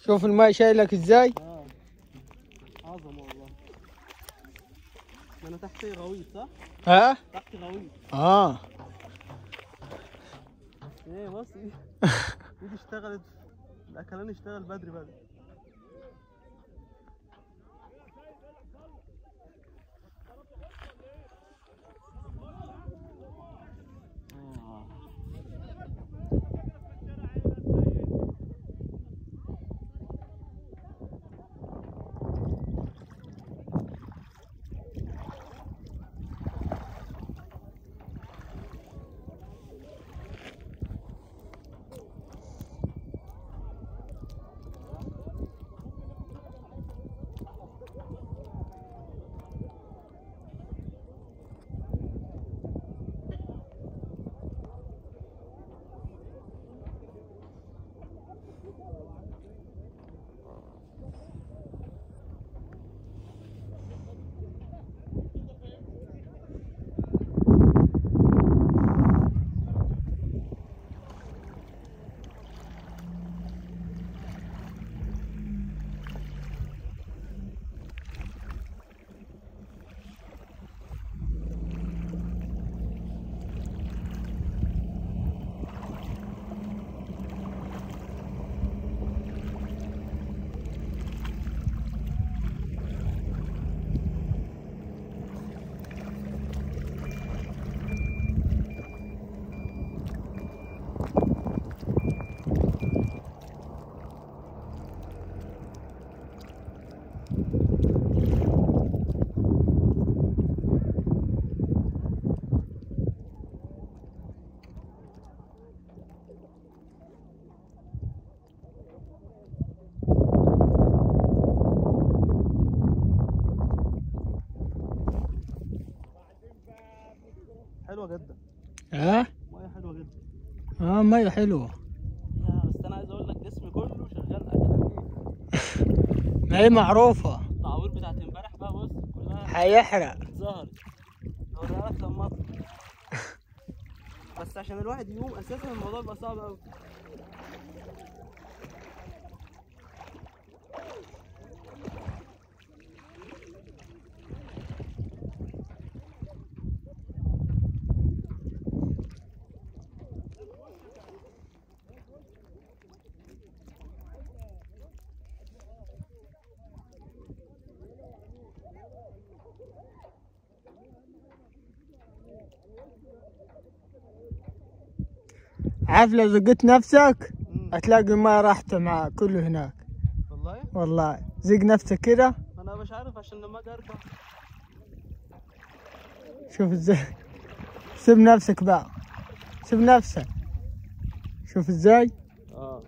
شوف الماء شايلك ازاي اه عظمه والله ده انا تحت غويط صح؟ ها تحت غويط اه ايه بص ايدي ايدي اشتغلت الاكلان اشتغل بدري بدري حلوه جدا ها ميه حلوه جدا اه مية حلوة يا بس انا عايز اقول لك جسمي كله شغال اكلان ايه ما هي معروفة التعوير بتاعت امبارح بقى بص كلها هيحرق ظهرت اوريها لك لما اطلع بس عشان الواحد يقوم اساسا الموضوع بيبقى صعب قوي عارف لو زقت نفسك مم. هتلاقي ما راحت مع كله هناك والله والله زق نفسك كده انا مش عارف عشان لما اجي ارجع شوف ازاي سيب نفسك بقى سيب نفسك شوف ازاي اه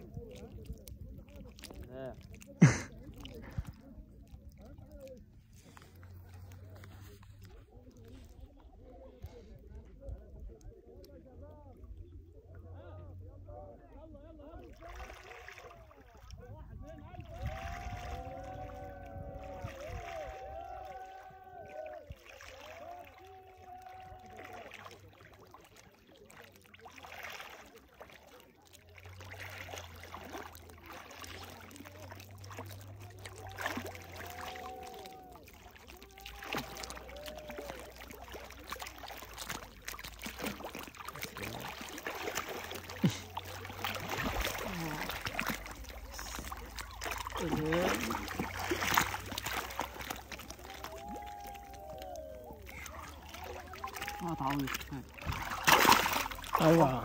اه تعويض ايوه